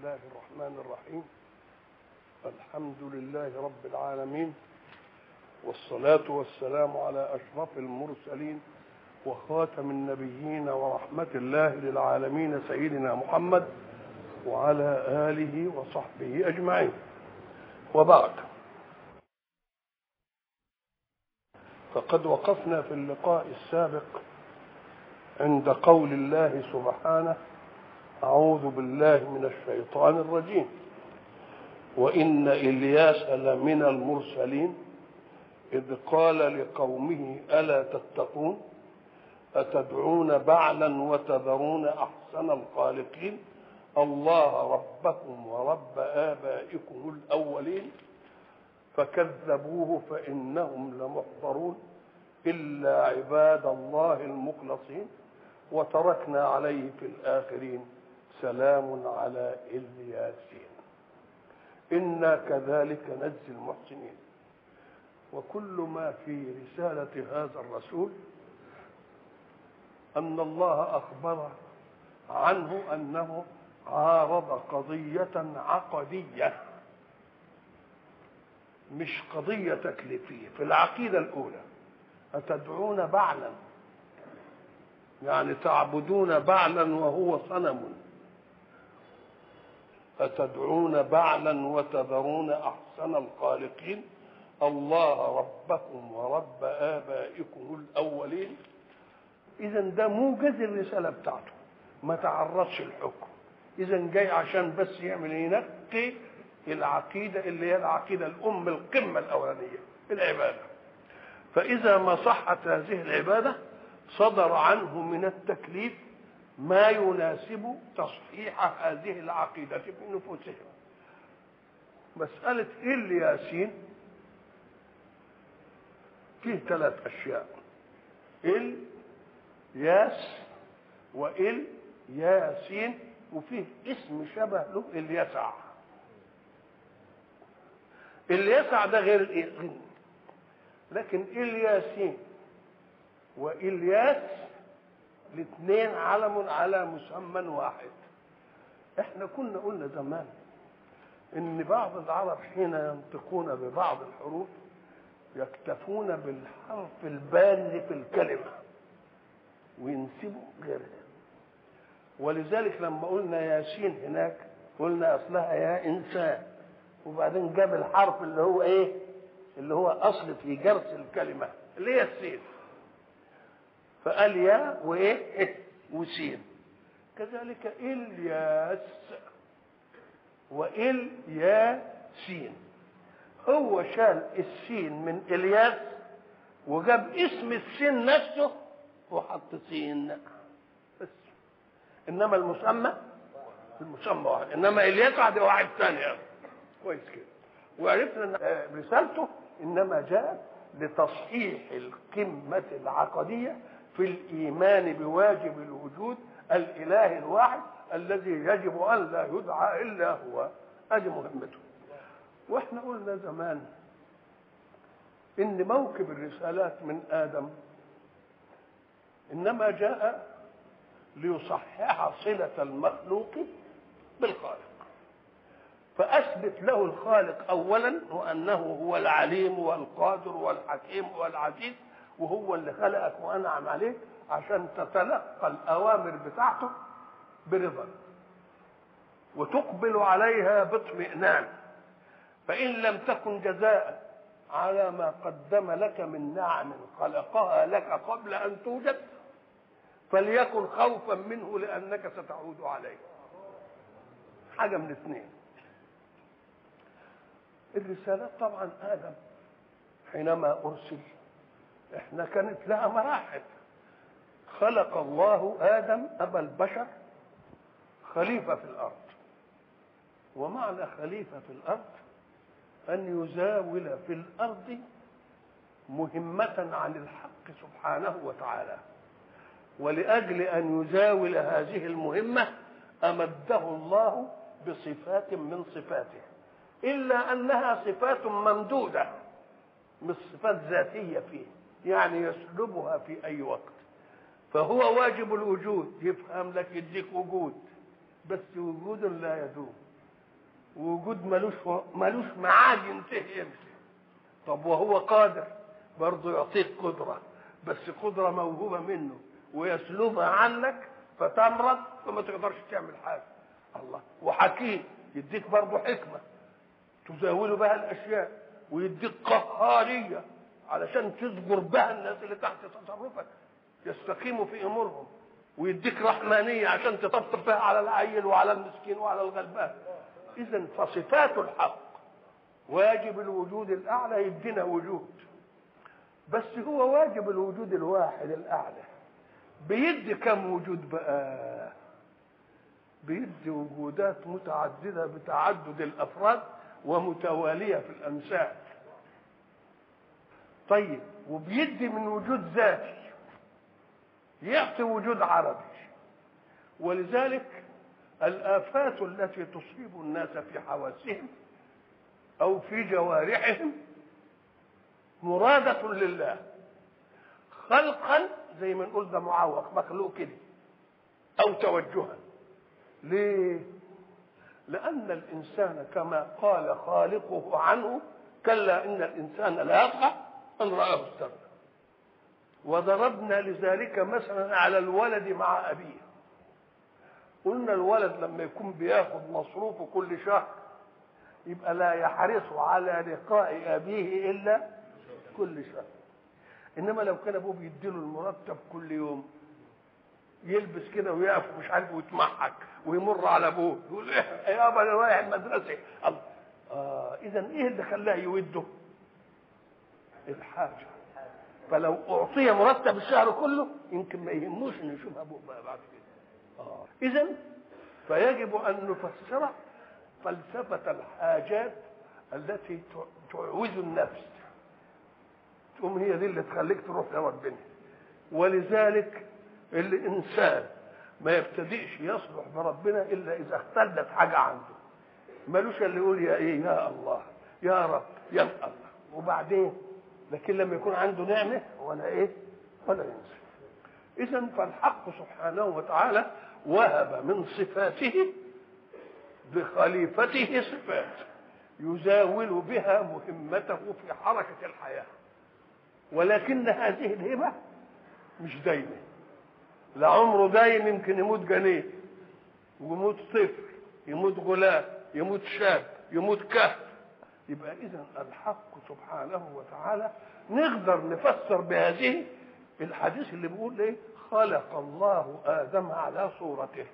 الله الرحمن الرحيم الحمد لله رب العالمين والصلاة والسلام على أشرف المرسلين وخاتم النبيين ورحمة الله للعالمين سيدنا محمد وعلى آله وصحبه أجمعين وبعد فقد وقفنا في اللقاء السابق عند قول الله سبحانه أعوذ بالله من الشيطان الرجيم وإن إلياس لمن المرسلين إذ قال لقومه ألا تتقون أتدعون بعلا وتذرون أحسن الخالقين الله ربكم ورب آبائكم الأولين فكذبوه فإنهم لمحضرون إلا عباد الله المخلصين وتركنا عليه في الآخرين سلام على الياسين إنا كذلك نجزي المحسنين وكل ما في رسالة هذا الرسول أن الله أخبر عنه أنه عارض قضية عقدية مش قضية تكليفية في العقيدة الأولى أتدعون بعلا يعني تعبدون بعلا وهو صنم أتدعون بعلا وتذرون أحسن الخالقين الله ربكم ورب آبائكم الأولين إذا ده موجز الرسالة بتاعته ما تعرضش الحكم إذا جاي عشان بس يعمل ينقي العقيدة اللي هي العقيدة الأم القمة الأولانية العبادة فإذا ما صحت هذه العبادة صدر عنه من التكليف ما يناسب تصحيح هذه العقيدة في نفوسهم مسألة الياسين فيه ثلاث أشياء ال ياس وال ياسين وفيه اسم شبه له اليسع اليسع ده غير الايه لكن الياسين والياس الاثنين علم على مسمى واحد احنا كنا قلنا زمان ان بعض العرب حين ينطقون ببعض الحروف يكتفون بالحرف البارز في الكلمه وينسبوا غيرها ولذلك لما قلنا ياسين هناك قلنا اصلها يا انسان وبعدين جاب الحرف اللي هو ايه اللي هو اصل في جرس الكلمه اللي هي السين فقال يا وايه وسين كذلك الياس والياسين هو شال السين من الياس وجاب اسم السين نفسه وحط سين بس انما المسمى المسمى واحد انما الياس واحد واحد ثاني يعني. كويس كده وعرفنا ان رسالته انما جاءت لتصحيح القمه العقديه في الايمان بواجب الوجود الاله الواحد الذي يجب ان لا يدعى الا هو ادي مهمته واحنا قلنا زمان ان موكب الرسالات من ادم انما جاء ليصحح صله المخلوق بالخالق فاثبت له الخالق اولا وانه هو العليم والقادر والحكيم والعزيز وهو اللي خلقك وانعم عليك عشان تتلقى الاوامر بتاعته برضا وتقبل عليها باطمئنان فان لم تكن جزاء على ما قدم لك من نعم خلقها لك قبل ان توجد فليكن خوفا منه لانك ستعود عليه حاجه من اثنين الرسالات طبعا ادم حينما ارسل احنا كانت لها مراحل خلق الله ادم ابا البشر خليفه في الارض ومعنى خليفه في الارض ان يزاول في الارض مهمه عن الحق سبحانه وتعالى ولاجل ان يزاول هذه المهمه امده الله بصفات من صفاته الا انها صفات ممدوده مش صفات ذاتيه فيه يعني يسلبها في اي وقت فهو واجب الوجود يفهم لك يديك وجود بس وجود لا يدوم وجود ملوش ملوش ميعاد ينتهي امتى طب وهو قادر برضه يعطيك قدرة بس قدرة موهوبة منه ويسلبها عنك فتمرض فما تقدرش تعمل حاجة الله وحكيم يديك برضه حكمة تزاول بها الأشياء ويديك قهارية علشان تجبر بها الناس اللي تحت تصرفك يستقيموا في أمورهم ويديك رحمانية عشان تطبطب بها على العيل وعلى المسكين وعلى الغلبان إذا فصفات الحق واجب الوجود الأعلى يدينا وجود بس هو واجب الوجود الواحد الأعلى بيدي كم وجود بقى بيدي وجودات متعددة بتعدد الأفراد ومتوالية في الأمثال طيب وبيدي من وجود ذاتي يعطي وجود عربي ولذلك الآفات التي تصيب الناس في حواسهم أو في جوارحهم مرادة لله خلقا زي ما نقول ده معوق مخلوق كده أو توجها ليه؟ لأن الإنسان كما قال خالقه عنه كلا إن الإنسان لا يطغى أن رآه استغنى وضربنا لذلك مثلا على الولد مع أبيه قلنا الولد لما يكون بياخد مصروفه كل شهر يبقى لا يحرص على لقاء أبيه إلا كل شهر إنما لو كان أبوه بيديله المرتب كل يوم يلبس كده ويقف مش عارف ويتمحك ويمر على ابوه يقول ايه يابا انا رايح المدرسه الله آه اذا ايه اللي خلاه يوده؟ الحاجه فلو اعطي مرتب الشهر كله يمكن ما يهموش انه يشوف ابوه بقى بعد كده اه اذا فيجب ان نفسر فلسفه الحاجات التي تعوز النفس تقوم هي دي اللي تخليك تروح لربنا ولذلك الانسان ما يبتدئش يصلح بربنا الا اذا اختلت حاجه عنده ملوش اللي يقول يا ايه يا الله يا رب يا الله وبعدين لكن لما يكون عنده نعمه ولا ايه ولا ينسى اذا فالحق سبحانه وتعالى وهب من صفاته بخليفته صفات يزاول بها مهمته في حركه الحياه ولكن هذه الهبه مش دايمه لعمره دايم يمكن يموت جنين ويموت طفل يموت غلام يموت شاب يموت كهف يبقى اذا الحق سبحانه وتعالى نقدر نفسر بهذه الحديث اللي بيقول ايه خلق الله ادم على صورته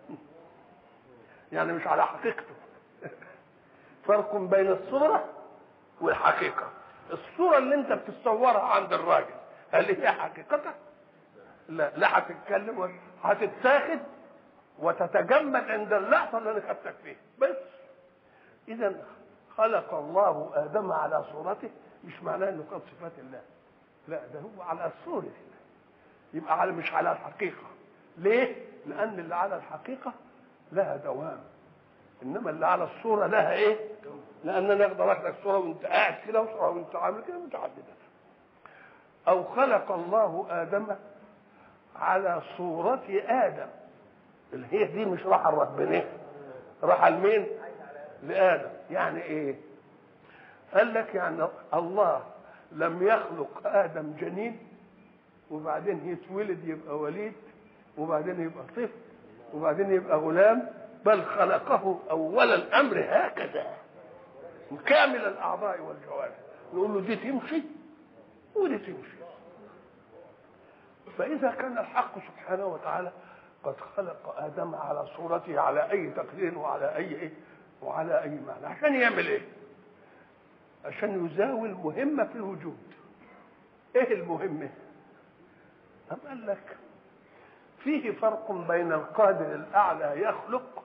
يعني مش على حقيقته فرق بين الصوره والحقيقه الصوره اللي انت بتتصورها عند الراجل هل هي حقيقتك لا لا هتتكلم هتتاخد وتتجمد عند اللحظه اللي انا خدتك فيها بس اذا خلق الله ادم على صورته مش معناه انه قد صفات الله لا ده هو على صوره الله يبقى على مش على الحقيقه ليه لان اللي على الحقيقه لها دوام انما اللي على الصوره لها ايه لان انا اقدر اخدك صوره وانت قاعد كده وصوره وانت عامل كده متعدده او خلق الله ادم على صورة آدم اللي هي دي مش راح ربنا راح لمين؟ لآدم يعني إيه؟ قال لك يعني الله لم يخلق آدم جنين وبعدين يتولد يبقى وليد وبعدين يبقى طفل وبعدين يبقى غلام بل خلقه أول الأمر هكذا كامل الأعضاء والجوارح نقول له دي تمشي ودي تمشي فإذا كان الحق سبحانه وتعالى قد خلق آدم على صورته على أي تقدير وعلى أي إيه وعلى أي معنى عشان يعمل إيه؟ عشان يزاول مهمة في الوجود إيه المهمة؟ أم قال لك فيه فرق بين القادر الأعلى يخلق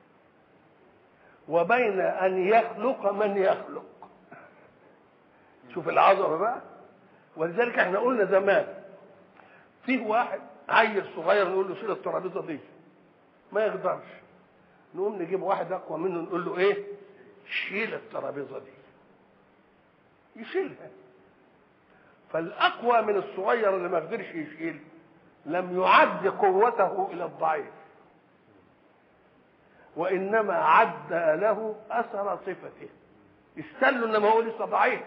وبين أن يخلق من يخلق شوف العظمة بقى ولذلك احنا قلنا زمان فيه واحد عيل صغير نقول له شيل الترابيزه دي ما يقدرش نقوم نجيب واحد اقوى منه نقول له ايه شيل الترابيزه دي يشيلها فالاقوى من الصغير اللي ما قدرش يشيل لم يعد قوته الى الضعيف وانما عدى له اثر صفته استنوا انما هو لسه ضعيف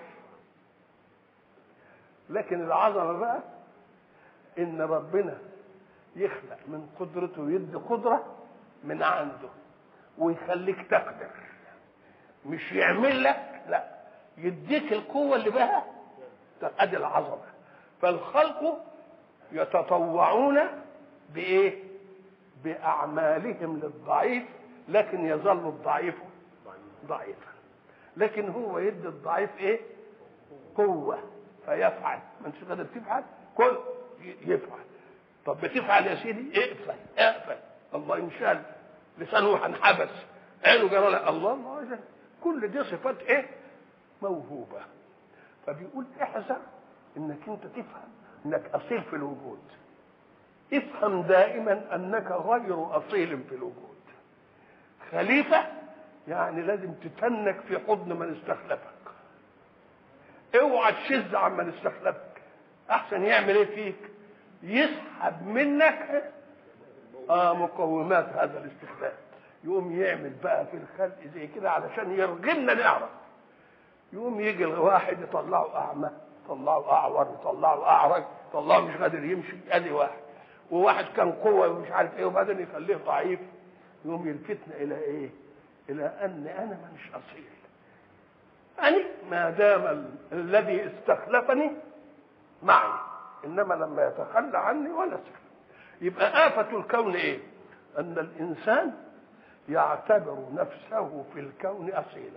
لكن العظمه بقى ان ربنا يخلق من قدرته ويدي قدره من عنده ويخليك تقدر مش يعمل لك لا يديك القوه اللي بها ادي العظمه فالخلق يتطوعون بايه باعمالهم للضعيف لكن يظل الضعيف ضعيفا لكن هو يدي الضعيف ايه قوه فيفعل ما انتش قادر تفعل كل يفعل طب بتفعل يا سيدي اقفل اقفل الله انشال لسانه انحبس عينه جرى لك الله الله كل دي صفات ايه موهوبه فبيقول احذر انك انت تفهم انك اصيل في الوجود افهم دائما انك غير اصيل في الوجود خليفه يعني لازم تتنك في حضن من استخلفك اوعى تشز عن من استخلفك احسن يعمل ايه فيك يسحب منك اه مقومات هذا الاستخلاف يقوم يعمل بقى في الخلق زي كده علشان يرغمنا نعرف يقوم يجي الواحد يطلعه اعمى يطلعه اعور يطلعه اعرج يطلعه مش قادر يمشي ادي واحد وواحد كان قوه ومش عارف ايه وبعدين يخليه ضعيف يقوم يلفتنا الى ايه؟ الى ان انا مش اصيل أنا ما دام ال- الذي استخلفني معي إنما لما يتخلى عني ولا استخلف يبقى آفة الكون إيه؟ أن الإنسان يعتبر نفسه في الكون أصيلا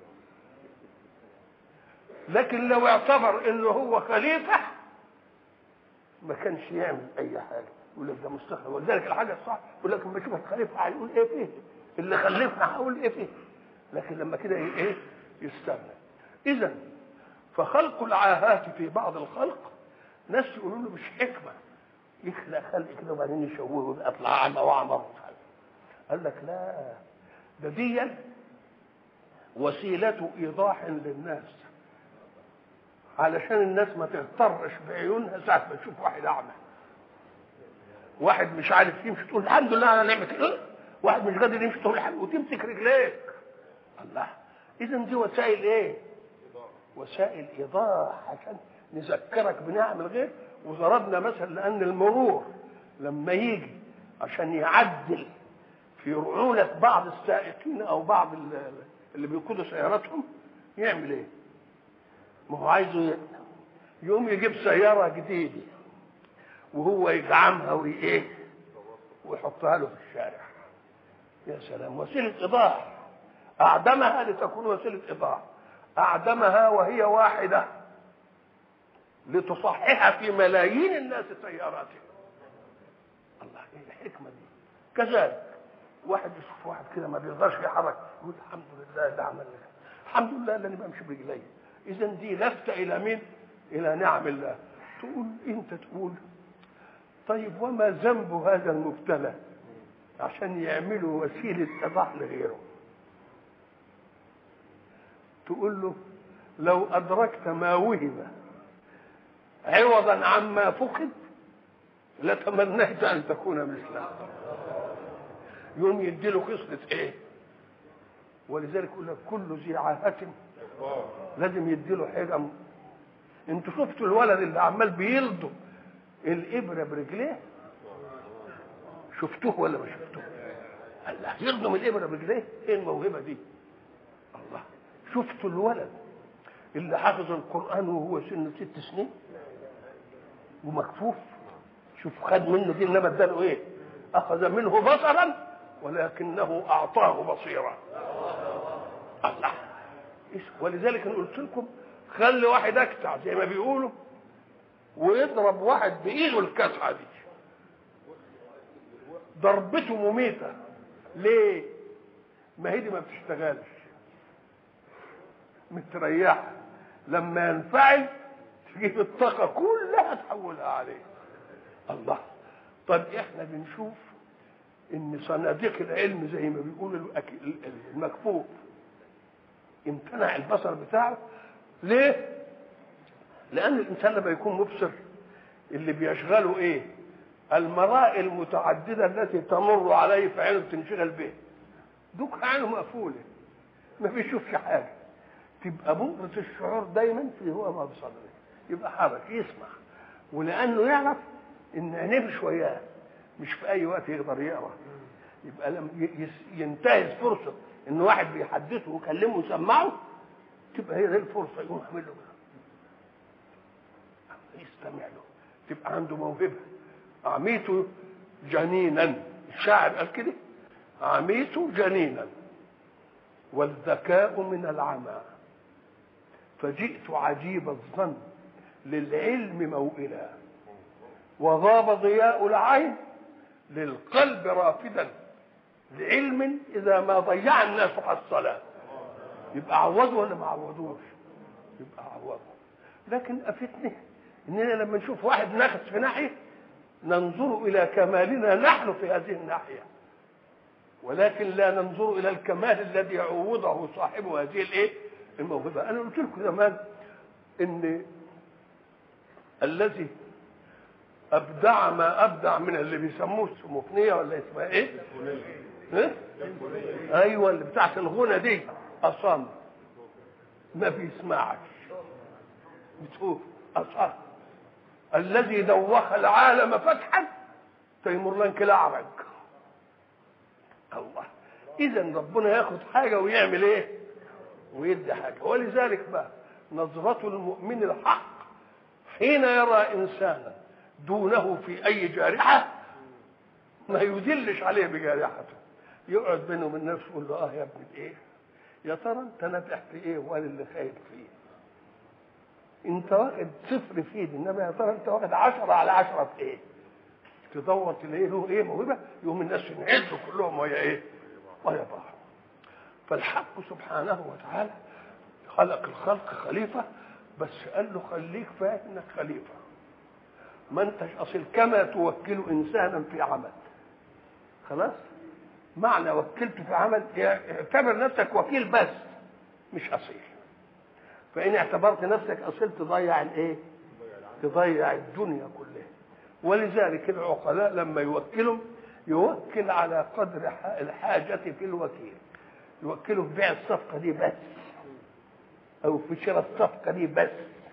لكن لو اعتبر انه هو خليفه ما كانش يعمل اي حاجه يقول لك ده مستخلف ولذلك الحاجه الصح يقول لك لما اشوف الخليفه هيقول ايه فيه اللي خلفنا هقول ايه فيه لكن لما كده ايه يستغنى اذا فخلق العاهات في بعض الخلق ناس يقولوا له مش حكمه يخلق خلق كده وبعدين يشوهه ويبقى اطلع اعمى واعمى قال لك لا ده دي وسيله ايضاح للناس علشان الناس ما تغترش بعيونها ساعه ما تشوف واحد اعمى واحد مش عارف يمشي تقول الحمد لله على نعمه الله واحد مش قادر يمشي تقول الحمد وتمسك رجليك الله اذا دي وسائل ايه وسائل ايضاح عشان نذكرك بنعم الغير وضربنا مثل لان المرور لما يجي عشان يعدل في رعونة بعض السائقين او بعض اللي بيقودوا سياراتهم يعمل ايه؟ ما هو عايزه يقوم يجيب سيارة جديدة وهو يدعمها وايه ويحطها له في الشارع يا سلام وسيلة إيضاح أعدمها لتكون وسيلة إيضاح أعدمها وهي واحدة لتصحح في ملايين الناس سياراتهم الله ايه الحكمة دي كذلك واحد يشوف واحد كده ما بيقدرش يحرك يقول الحمد لله ده عمل لك الحمد لله اللي انا بمشي برجلي اذا دي لفته الى مين الى نعم الله تقول انت تقول طيب وما ذنب هذا المبتلى عشان يعملوا وسيله ايضاح لغيره تقول له لو ادركت ما وهب عوضا عما فقد لتمنيت ان تكون مثله يوم يديله خصلة ايه ولذلك يقول لك كل ذي عاهة لازم يديله حاجة انتوا شفتوا الولد اللي عمال بيلضم الابرة برجليه شفتوه ولا ما شفتوه الله يلضم الابرة برجليه ايه الموهبة دي الله شفتوا الولد اللي حافظ القرآن وهو سنه ست سنين ومكفوف شوف خد منه دي انما اداله ايه اخذ منه بصرا ولكنه اعطاه بصيرا الله ولذلك انا قلت لكم خلي واحد اكتع زي ما بيقولوا ويضرب واحد بايده الكتعه دي ضربته مميته ليه ما هي دي ما بتشتغلش متريحه لما ينفعل تجيب الطاقه كلها تحولها عليه الله طب احنا بنشوف ان صناديق العلم زي ما بيقولوا المكفوف امتنع البصر بتاعه ليه لان الانسان لما يكون مبصر اللي بيشغله ايه المرائي المتعدده التي تمر عليه فعينه تنشغل به دوك عينه مقفوله ما بيشوفش حاجه تبقى بؤرة الشعور دايما في هو ما بصدره يبقى حرك يسمع ولانه يعرف ان عينيه مش وياه مش في اي وقت يقدر يقرا يبقى لما ينتهز فرصه ان واحد بيحدثه ويكلمه ويسمعه تبقى هي دي الفرصه يقوم يعمل له يستمع له تبقى عنده موهبه عميت جنينا الشاعر قال كده عميت جنينا والذكاء من العمى فجئت عجيب الظن للعلم موئلا وغاب ضياء العين للقلب رافدا لعلم اذا ما ضيع الناس حصلا يبقى عوضوا ولا ما عوضوش يبقى عوضوا لكن افتني اننا لما نشوف واحد ناقص في ناحيه ننظر الى كمالنا نحن في هذه الناحيه ولكن لا ننظر الى الكمال الذي يعوضه صاحب هذه الايه الموهبه انا قلت لكم زمان ان الذي ابدع ما ابدع من اللي بيسموه سموفنيه ولا اسمها ايه؟ إيه؟ ايوه اللي بتاعت الغنى دي اصم ما بيسمعش بتقول اصم الذي دوخ العالم فتحا تيمور لنك الاعرج الله اذا ربنا ياخد حاجه ويعمل ايه ويدي حاجه ولذلك بقى نظرة المؤمن الحق حين يرى انسانا دونه في اي جارحه ما يدلش عليه بجارحته يقعد بينه وبين نفسه يقول له اه يا ابني ايه يا ترى انت نافع في ايه وانا اللي خايف فيه انت واخد صفر فيه انما يا ترى انت واخد عشرة على عشرة في ايه تدور تلاقيه له ايه موهبه يقوم الناس ينعزوا كلهم ويا ايه ويا بعض فالحق سبحانه وتعالى خلق الخلق خليفه بس قال له خليك فاهم انك خليفه ما انتش اصل كما توكل انسانا في عمل خلاص معنى وكلته في عمل اعتبر نفسك وكيل بس مش اصيل فان اعتبرت نفسك اصيل تضيع الايه تضيع الدنيا كلها ولذلك العقلاء لما يوكلهم يوكل على قدر الحاجة في الوكيل يوكله في بيع الصفقة دي بس أو في شراء الصفقة دي بس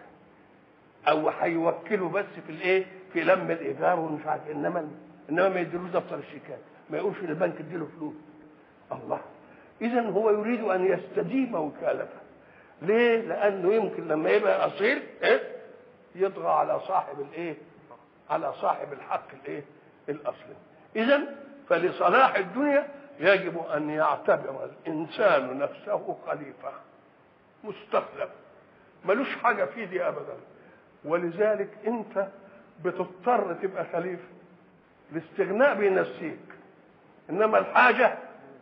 أو هيوكله بس في الإيه؟ في لم الإيجار ومش عارف إنما إنما ما يديلوش دفتر الشيكات ما يقولش للبنك اديله فلوس الله إذا هو يريد أن يستديم وكالته ليه؟ لأنه يمكن لما يبقى أصيل إيه؟ يطغى على صاحب الإيه؟ على صاحب الحق الايه الاصلي اذا فلصلاح الدنيا يجب ان يعتبر الانسان نفسه خليفه مستخلف ملوش حاجه في دي ابدا ولذلك انت بتضطر تبقى خليفه الاستغناء بينسيك انما الحاجه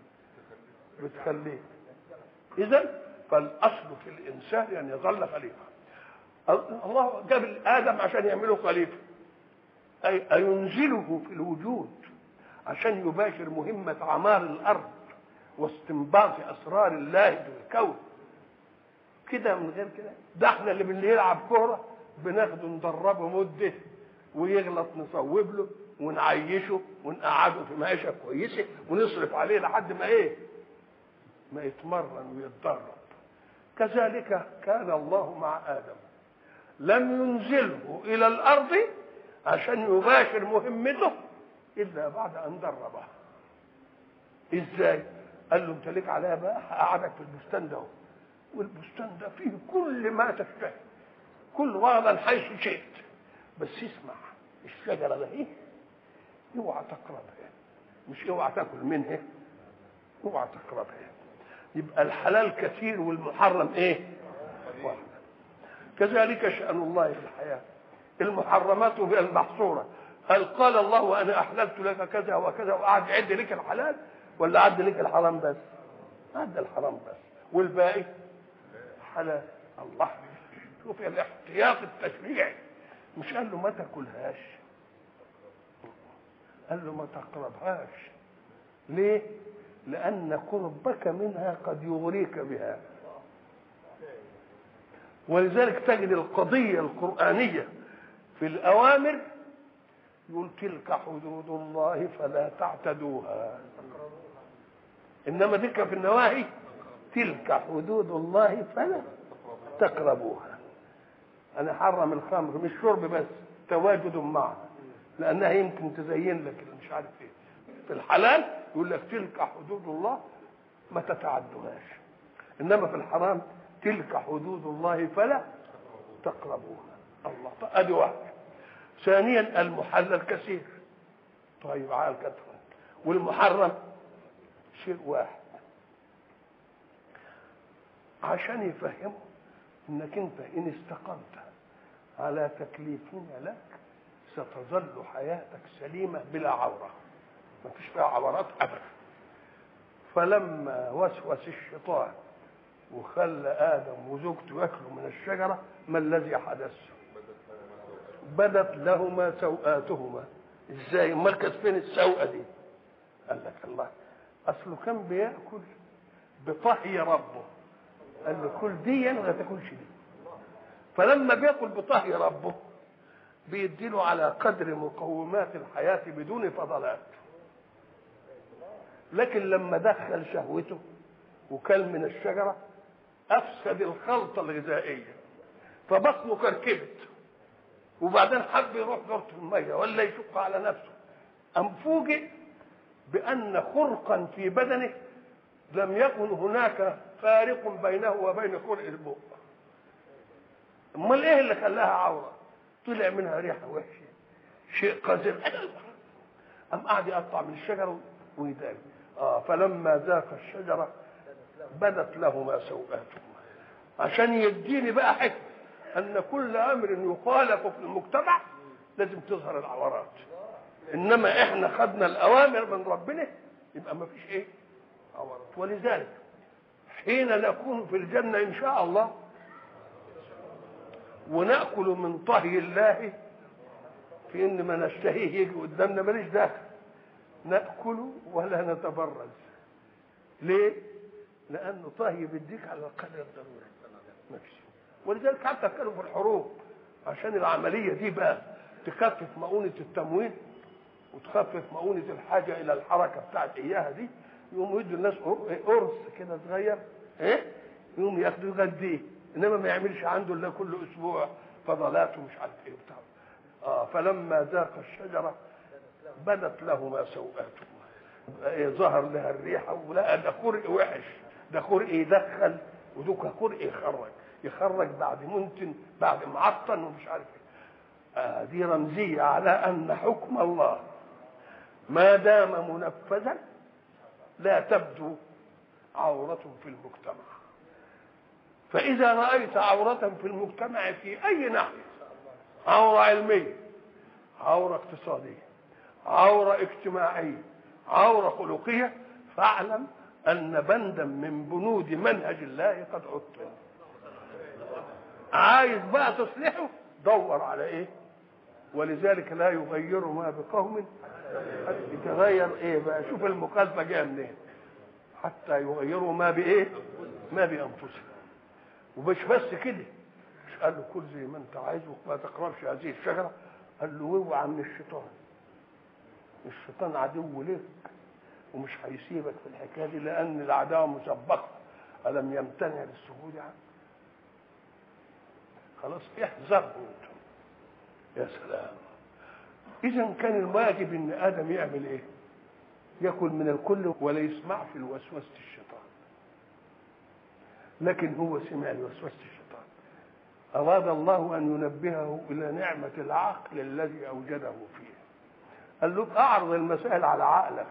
بتخليك اذا فالاصل في الانسان ان يظل خليفه الله جاب ادم عشان يعمله خليفه أي أينزله في الوجود عشان يباشر مهمة عمار الأرض واستنباط أسرار الله في الكون كده من غير كده ده احنا اللي بنلعب كورة بناخده ندربه مدة ويغلط نصوب له ونعيشه ونقعده في معيشة كويسة ونصرف عليه لحد ما ايه ما يتمرن ويتدرب كذلك كان الله مع آدم لم ينزله إلى الأرض عشان يباشر مهمته الا بعد ان دربه ازاي قال له انت ليك عليها بقى هقعدك في البستان ده والبستان ده فيه كل ما تشتهي كل رغدا حيث شئت بس اسمع الشجره ده ايه اوعى تقربها مش اوعى تاكل منها اوعى تقربها يبقى الحلال كثير والمحرم ايه واحد كذلك شأن الله في الحياه المحرمات المحصورة هل قال الله وأنا أحللت لك كذا وكذا وقعد يعد لك الحلال ولا عد لك الحرام بس عد الحرام بس والباقي حلال الله شوف الاحتياط التشريعي مش قال له ما تاكلهاش قال له ما تقربهاش ليه لأن قربك منها قد يغريك بها ولذلك تجد القضية القرآنية في الأوامر يقول تلك حدود الله فلا تعتدوها انما ذكر في النواهي تلك حدود الله فلا تقربوها انا حرم الخمر مش شرب بس تواجد معها لانها يمكن تزين لك مش عارف ايه في الحلال يقول لك تلك حدود الله ما تتعدوهاش انما في الحرام تلك حدود الله فلا تقربوها الله ادي واحد ثانيا المحلل كثير طيب على الكثره والمحرم شيء واحد عشان يفهموا انك انت ان استقمت على تكليفنا لك ستظل حياتك سليمه بلا عوره ما فيش فيها عورات ابدا فلما وسوس الشيطان وخلى ادم وزوجته ياكلوا من الشجره ما الذي حدث بدت لهما سوآتهما ازاي امال كانت فين السوءه دي قال لك الله اصله كان بياكل بطهي ربه قال له كل دي ما تاكلش دي فلما بياكل بطهي ربه بيديله على قدر مقومات الحياه بدون فضلات لكن لما دخل شهوته وكل من الشجره افسد الخلطه الغذائيه فبطنه كركبت وبعدين حب يروح دورة الميه ولا يشق على نفسه أم فوجئ بأن خرقا في بدنه لم يكن هناك فارق بينه وبين خلق البؤ امال ايه اللي خلاها عوره طلع منها ريحه وحشه شيء قذر أم قعد يقطع من الشجرة ويداري آه فلما ذاق الشجرة بدت لهما سوآتهما عشان يديني بقى حكمة أن كل أمر يخالف في المجتمع لازم تظهر العورات إنما إحنا خدنا الأوامر من ربنا يبقى ما فيش إيه عورات ولذلك حين نكون في الجنة إن شاء الله ونأكل من طهي الله في إن ما نشتهيه يجي قدامنا ماليش داخل نأكل ولا نتبرز ليه؟ لأنه طهي بيديك على القدر الضروري ماشي ولذلك حتى كانوا في الحروب عشان العملية دي بقى تخفف مؤونة التموين وتخفف مؤونة الحاجة إلى الحركة بتاعت إياها دي يقوموا يدوا الناس قرص كده صغير إيه؟ يقوم ياخدوا يغديه إنما ما يعملش عنده إلا كل أسبوع فضلات ومش عارف إيه وبتاع آه فلما ذاق الشجرة بدت لهما سوءاتهما إيه ظهر لها الريحة ولقى ده خرق وحش ده خرق يدخل ودوك خرق يخرج يخرج بعد منتن بعد معطن ومش عارف ايه آه دي رمزية على أن حكم الله ما دام منفذا لا تبدو عورة في المجتمع فإذا رأيت عورة في المجتمع في أي ناحية عورة علمية عورة اقتصادية عورة اجتماعية عورة خلقية فاعلم أن بندا من بنود منهج الله قد عطل عايز بقى تصلحه دور على ايه ولذلك لا يغير ما بقوم حتى يتغير ايه بقى شوف المخالفه جايه منين حتى يغيروا ما بايه ما بانفسهم ومش بس كده مش قال له كل زي ما انت عايز وما تقربش هذه الشجره قال له اوعى من الشيطان الشيطان عدو لك ومش هيسيبك في الحكايه دي لان العداوه مسبقه الم يمتنع للسجود عنه خلاص احذروا انتم يا سلام اذا كان الواجب ان ادم يعمل ايه ياكل من الكل ولا يسمع في الوسوسه الشيطان لكن هو سمع لوسوسه الشيطان اراد الله ان ينبهه الى نعمه العقل الذي اوجده فيه قال له اعرض المسائل على عقلك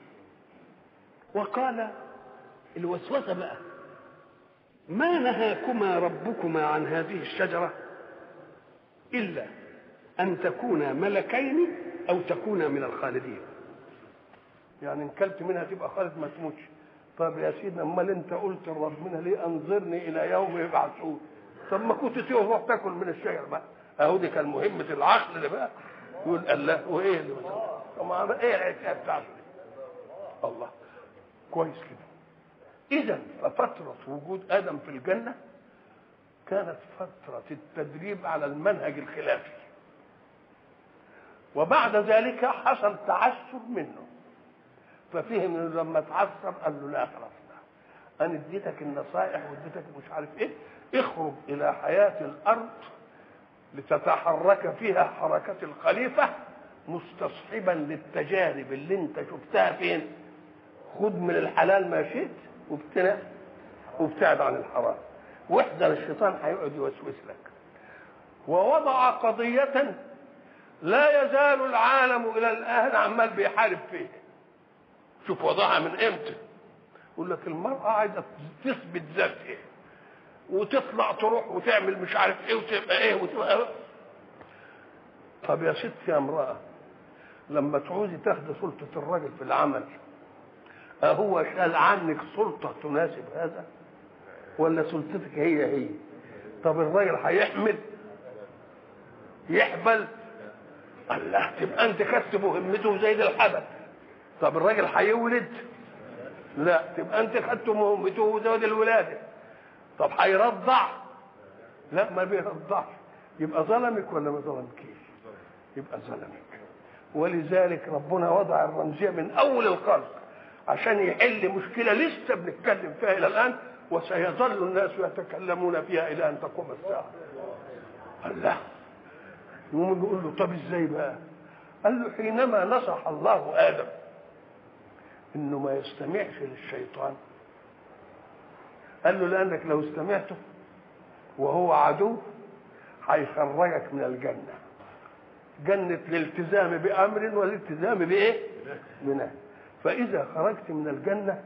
وقال الوسوسه بقى ما نهاكما ربكما عن هذه الشجرة إلا أن تكونا ملكين أو تكونا من الخالدين يعني إن كلت منها تبقى خالد ما تموتش طب يا سيدنا امال انت قلت لربنا ليه انظرني الى يوم يبعثون طب ما كنت تروح تاكل من الشجر بقى اهو دي كان مهمه العقل اللي بقى يقول الله وايه اللي بقى طب ايه الحكايه بتاعته الله كويس كده إذا ففترة وجود آدم في الجنة كانت فترة التدريب على المنهج الخلافي وبعد ذلك حصل تعسر منه ففهم انه لما اتعصب قال له لا خلاص لا. انا اديتك النصائح واديتك مش عارف ايه اخرج الى حياه الارض لتتحرك فيها حركه الخليفه مستصحبا للتجارب اللي انت شفتها فين خد من الحلال ما شئت وابتنى وابتعد عن الحرام واحذر الشيطان هيقعد يوسوس لك ووضع قضية لا يزال العالم إلى الآن عمال بيحارب فيه شوف وضعها من إمتى يقول لك المرأة عايزة تثبت ذاتها وتطلع تروح وتعمل مش عارف ايه وتبقى ايه وتبقى إيه. طب يا ست يا امرأة لما تعوزي تاخدي سلطة الراجل في العمل أهو شال عنك سلطة تناسب هذا ولا سلطتك هي هي طب الراجل هيحمل يحبل الله تبقى انت خدت مهمته زي ده الحبل طب الراجل هيولد لا تبقى انت خدت مهمته زي ده الولاده طب هيرضع لا ما بيرضعش يبقى ظلمك ولا ما ظلمكيش يبقى ظلمك ولذلك ربنا وضع الرمزيه من اول الخلق عشان يحل مشكله لسه بنتكلم فيها الى الان وسيظل الناس يتكلمون فيها الى ان تقوم الساعه الله يقوم نقول له طب ازاي بقى قال له حينما نصح الله ادم انه ما يستمعش للشيطان قال له لانك لو استمعته وهو عدو هيخرجك من الجنه جنه الالتزام بامر والالتزام بايه بنهي فاذا خرجت من الجنه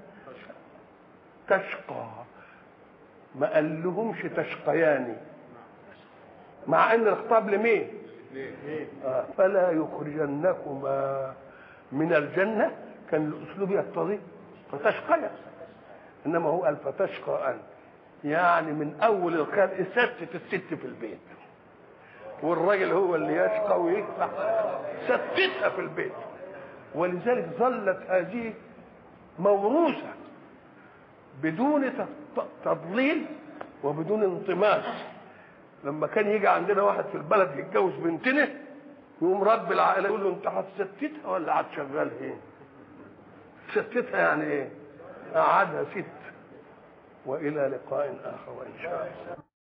تشقى ما قال لهمش تشقياني مع ان الخطاب لمين آه فلا يخرجنكما من الجنة كان الأسلوب يقتضي فتشقيا إنما هو قال فتشقى أنت يعني من أول الخلق ستت الست في البيت والراجل هو اللي يشقى ويدفع ستتها في البيت ولذلك ظلت هذه موروثة بدون تضليل وبدون انطماس لما كان يجي عندنا واحد في البلد يتجوز بنتنا يقوم رب العائله يقول له انت هتستتها ولا هتشغلها ايه؟ تستتها يعني ايه؟ قعدها ست والى لقاء اخر ان شاء الله